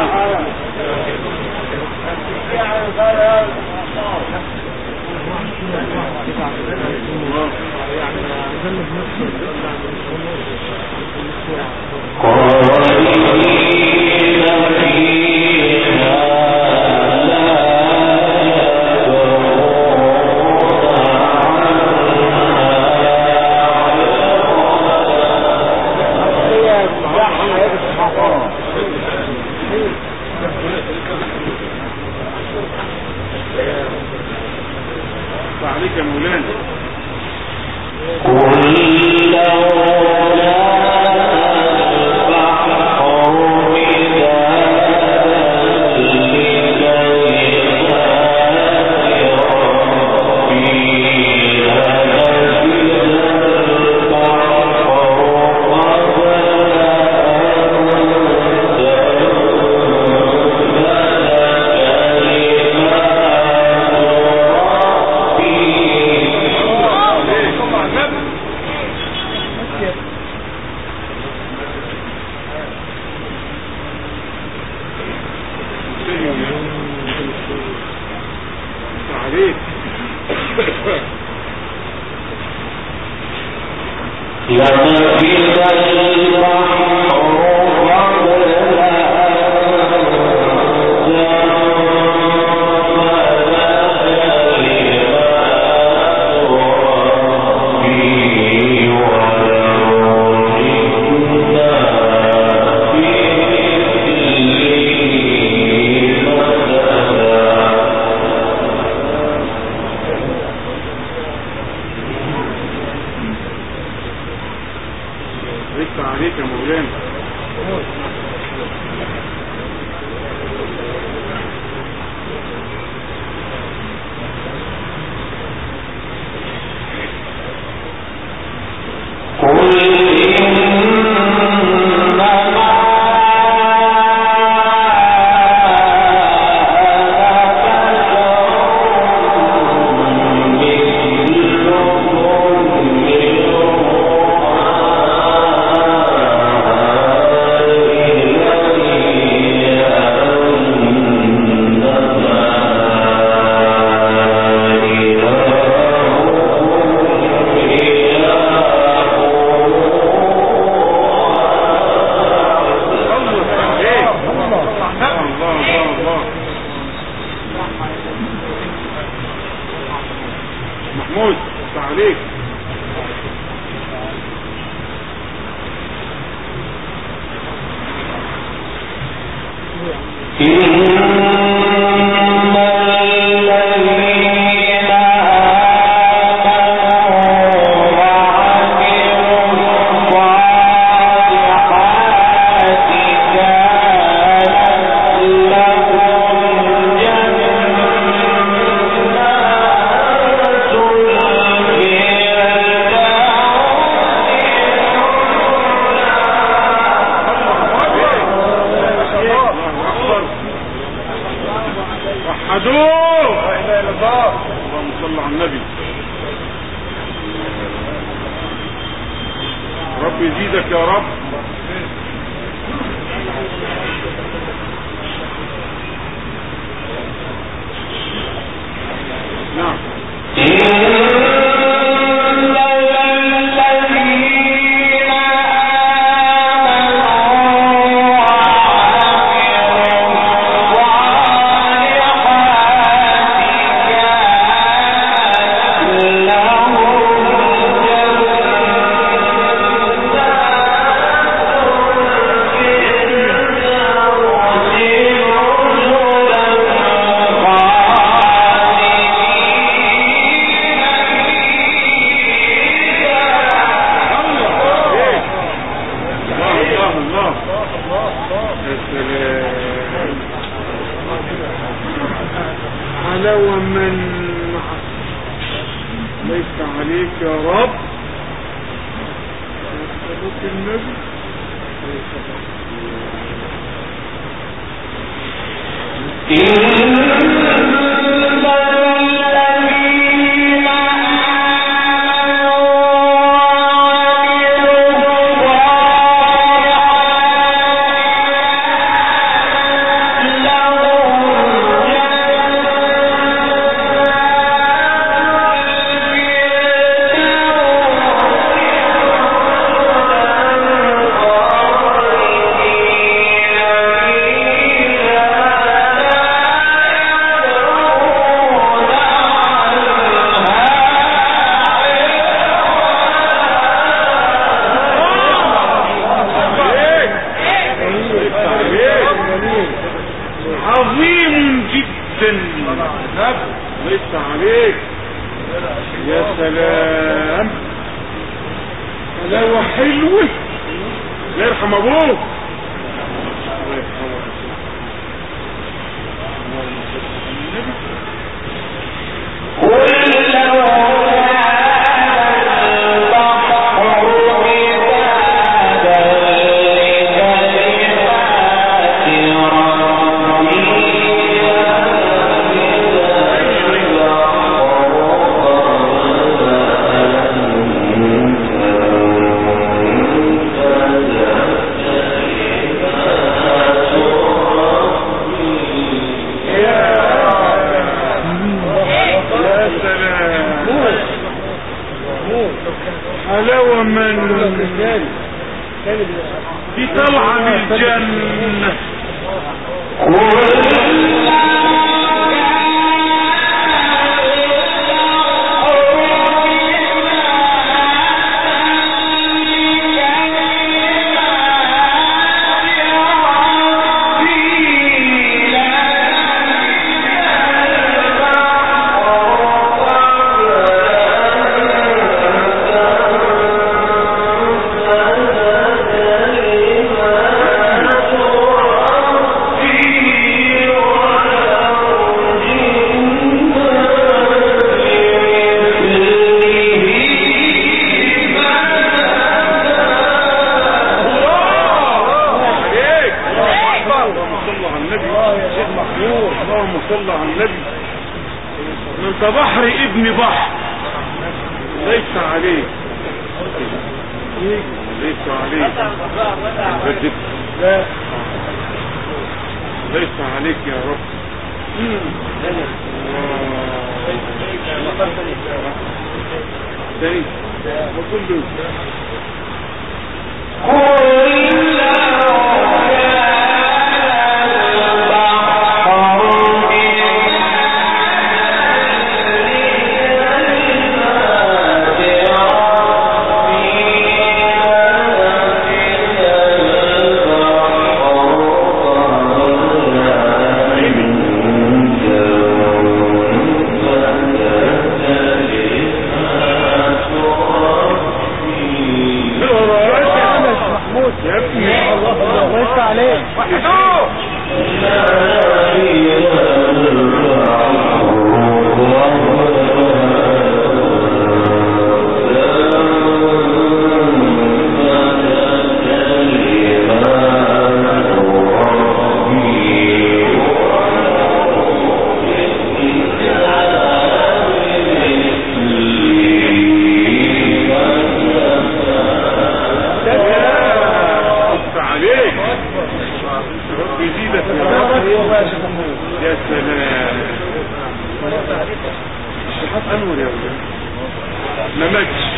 عليك يا مولانا عليك لنفذ البحر قبل عليك عليك يا مولانا قل إنما الله عليك الله الله الله محمود عليك إن الذين آمنوا وعملوا الصالحات كانت لهم جنات الله أكبر وحدوه لا إله إلا الله اللهم صل على النبي رب يزيدك يا رب نعم إن الذين آمنوا وعملوا الصالحات كانت لهم إيه؟ الله الله الله يا سلام حلاوة من ليس عليك يا رب يا صلاة النبي إن عظيم جدا ليس عليك يا سلام حلاوة حلوة الله يرحم ابوك الله يرحمه يا سلام حلاوة من دي طلعة من الجنة عليك اللهم صل على النبي يا شيخ محمود اللهم صل على النبي ما انت بحر ابن بحر ليس عليك ليس عليك بدك لا ليس عليك يا رب تاني وكله محمود يا ابني الله يفتح عليك وحدوه يفتح عليك رب يزيدك يا رب يا سلام الشحات انور يا ولد ما ماتش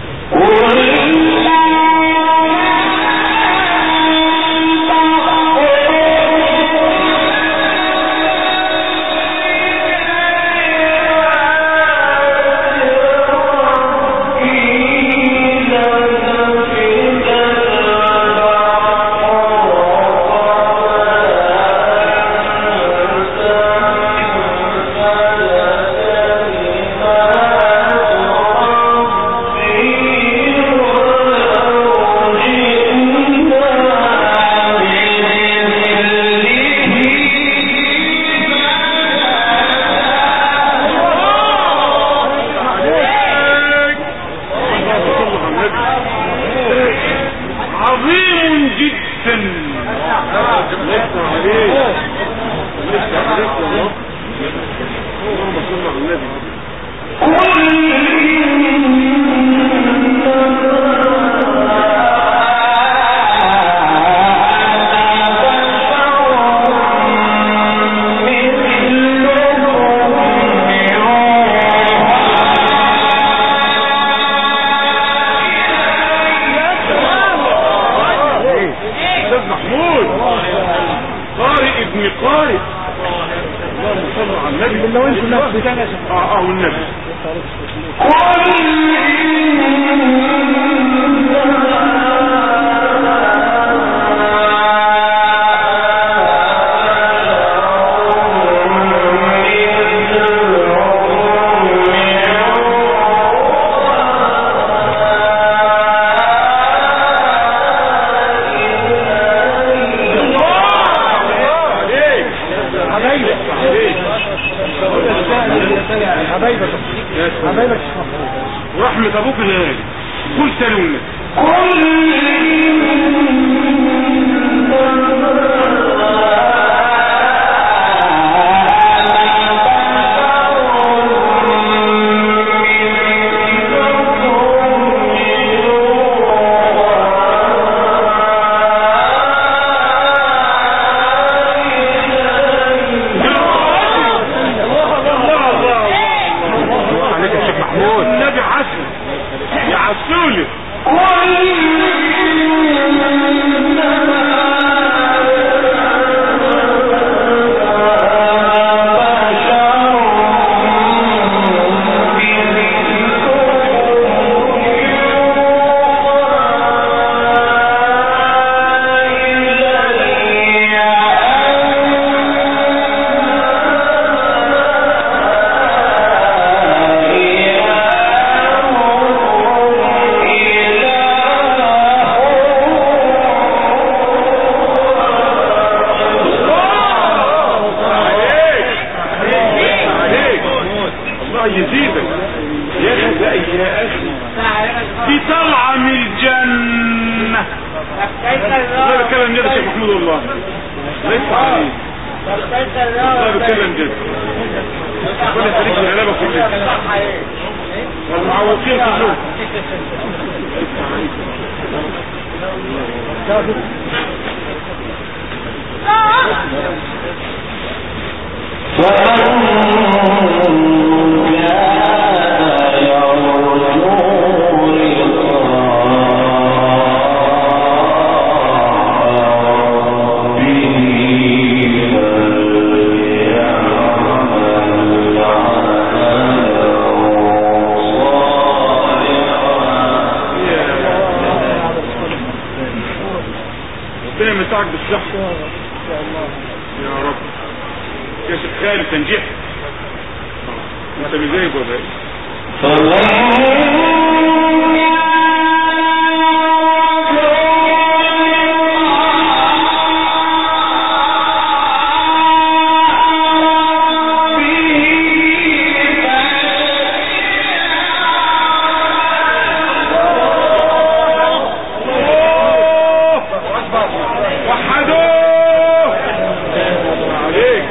عليك اللهم صل على النبي عظيم جدا ليس عليك ليس عليك يا رب اللهم صل على النبي استاذ محمود قارئ ابن قارئ اللهم صل على النبي لو انتوا نفس اه اه والنبي قل رحمة ابوك الغالي كل سنة عليك يا شيخ محمود النبي حسن يا عسولي عليك عليك الله يزيدك يا اخي لا يا اخي دي طالعه من الجنه الله بتكلم جد يا شيخ محمود والله ليس عليك الله بتكلم جد ربنا يخليك الغلابه كلها والمعوقين كلهم ربنا يمتعك بالصحة يا رب يا شيخ خالد تنجيح انت مزايد ولا ايه وحدوه عليك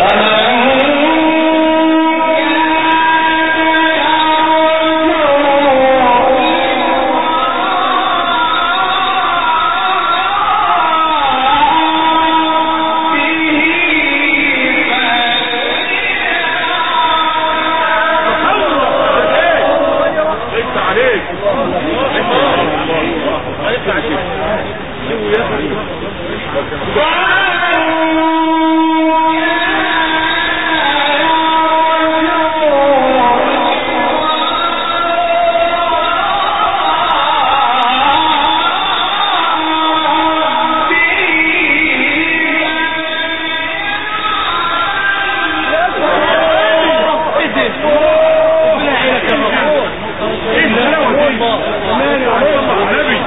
ليس عليك ليس عليك سوي يا أخي. ايه الحلاوه دي صلى على النبي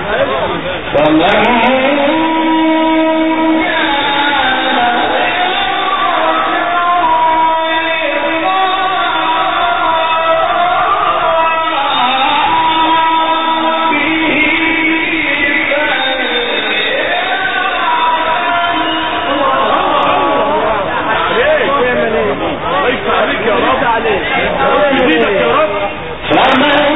عليك ليس عليك يا رب يا رب يزيدك يا رب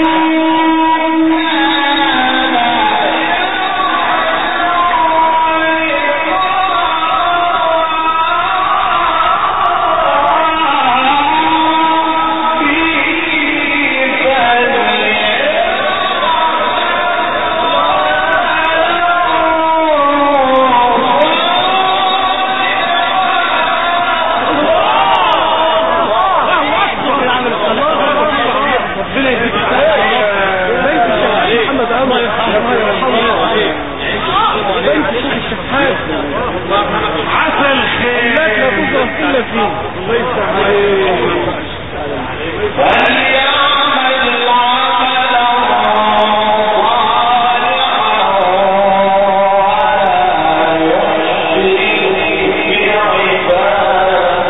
ربنا يزيدك محمد الله يرحمه بيت الشيخ الشحات عسل خير لا تظهر الا فيه ليس عليك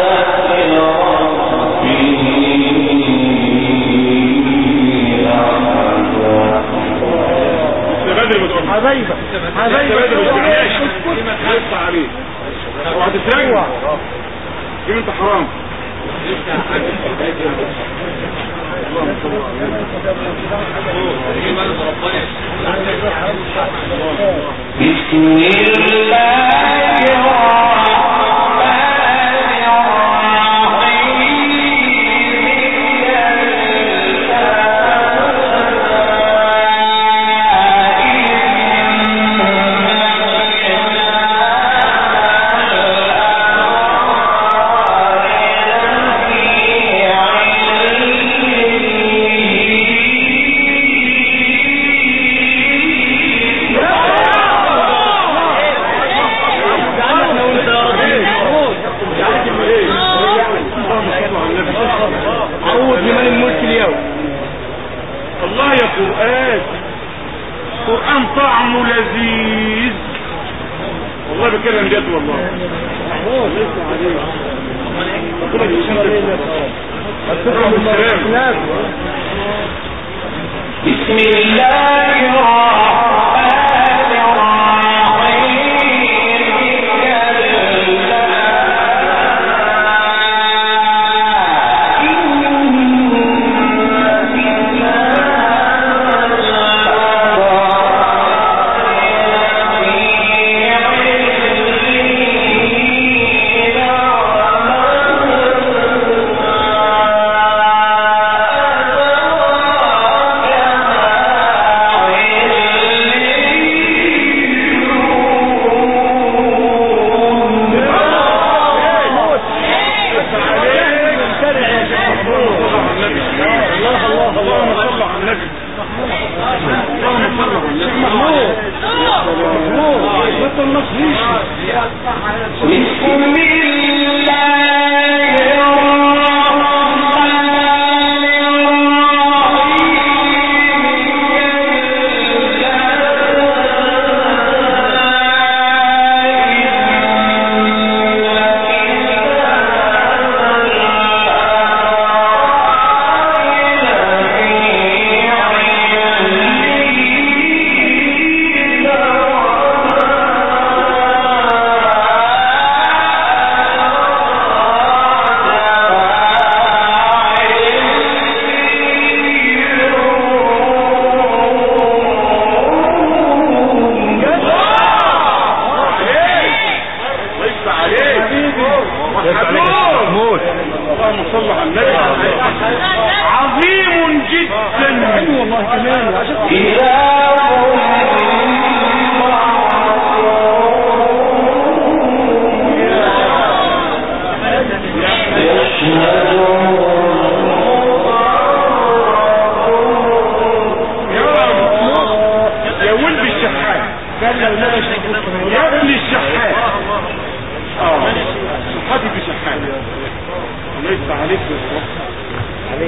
بعبادة ربه كده انت حرام اللهم صل بسم الله الرحمن عود لمن الملك اليوم الله يا قرآن قرآن طعمه لذيذ والله بكلم جد والله السلام بسم الله الرحمن الرحيم اللهم صل على النبي اللهم صل على النبي ما تنصريش بسم الله الرحمن ليس عليك محمود اللهم صل على النبي عظيم جدا والله كمان عشان يا ولد الشحات يا ابن الشحات اه صحتي بشحات ليس عليك بالصبر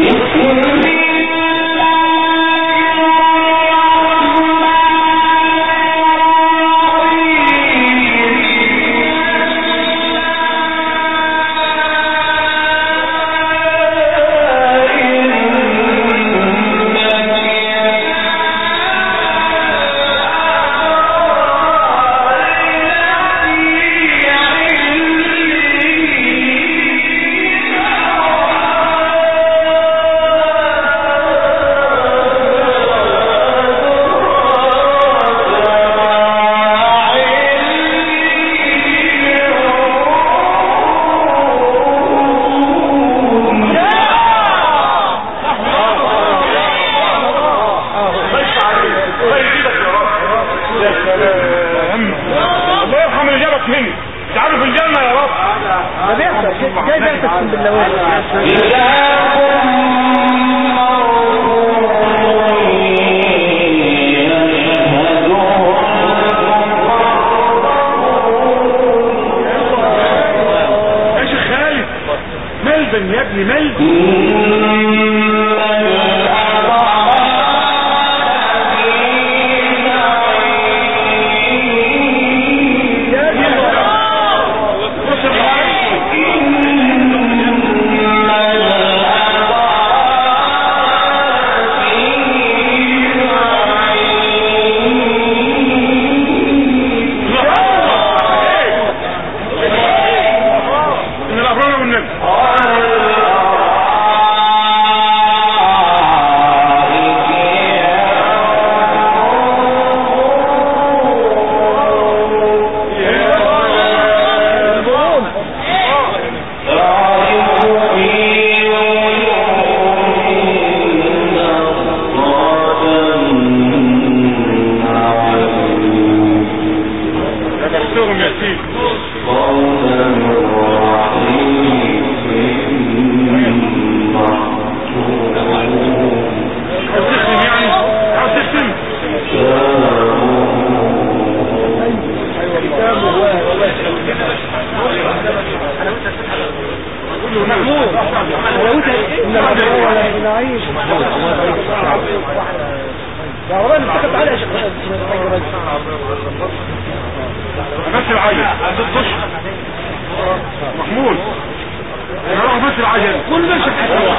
ليس عليك الله يزيدك يا رب يا سلام الله يرحم اللي جابك مني تعالوا في الجنة يا رب ما بيحصل جاي بيحصل اقسم بالله يا شيخ خالد ملبن يا ابني ملبن ان حلاوتها انما هو ولا نعيش يا رب انت كنت على شيخ بس العجل ست اشهر محمود انا اروح بس العجل كل ماشي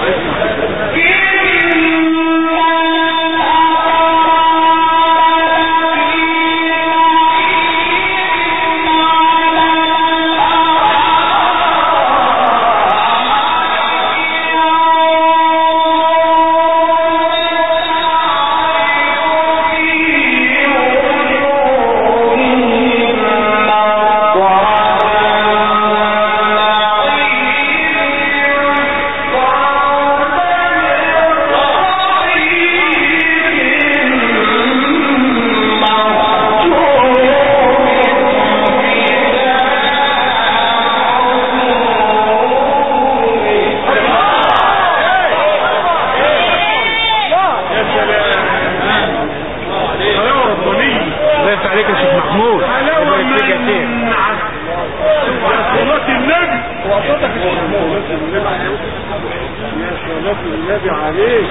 يا سلام حلاوة ربانية الله يفتح عليك يا شيخ محمود حلاوة الله يفتح عليك يا شيخ. من يا صلاة النبي وصوتك يا شيخ محمود يا صلاة النبي عليك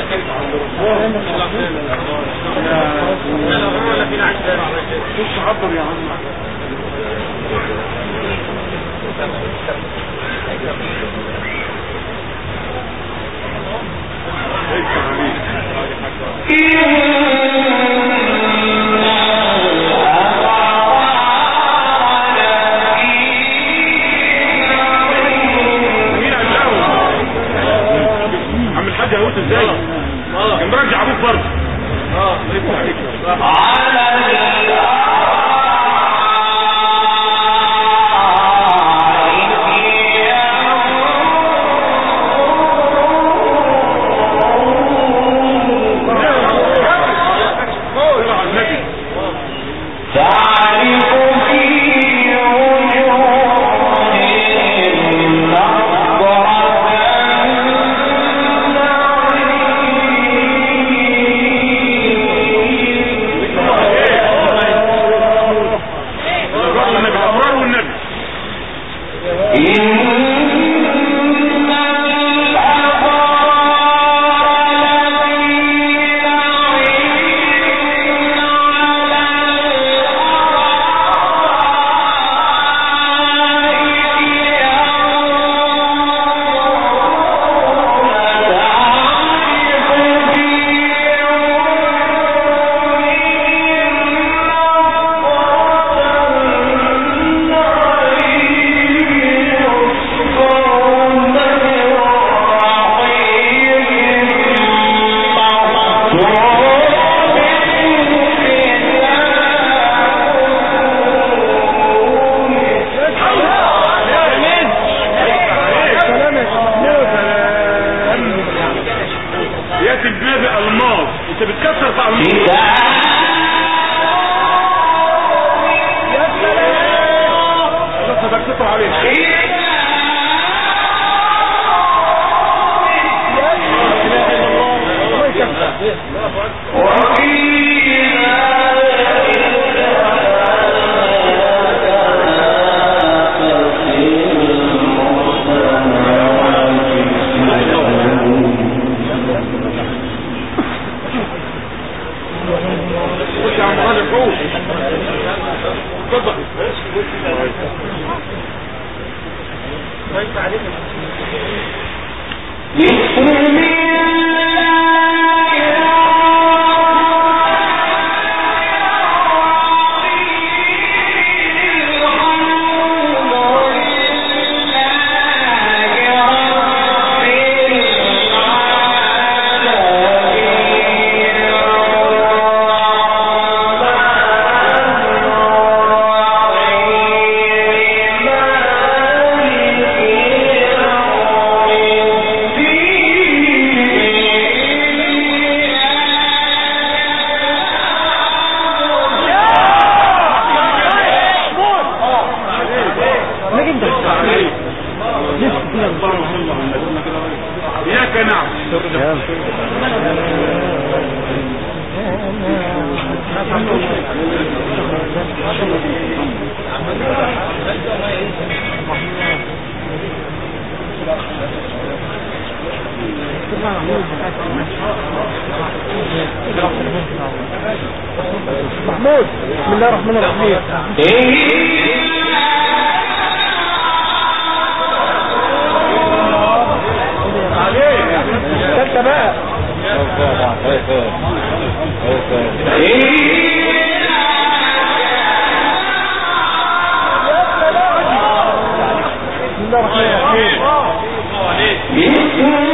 خش عبر يا عم مين قال عم الحاج هوت ازاي كان مرجع ابوك برضه اه يفتح عليك اقرا على النبي تعرف في وجوههم نظرة الابرار والنبي الابرار والنبي إن الأبرار لفي نعيم على ياتي الباب الماظ انت بتكسر في الماظ خلاص هتكسر عليه خش يا عم غالي فوق اتفضل بسم اياك نعم محمود بسم الله الرحمن الرحيم ثالثة بقى بسم الله الرحمن الرحيم بسم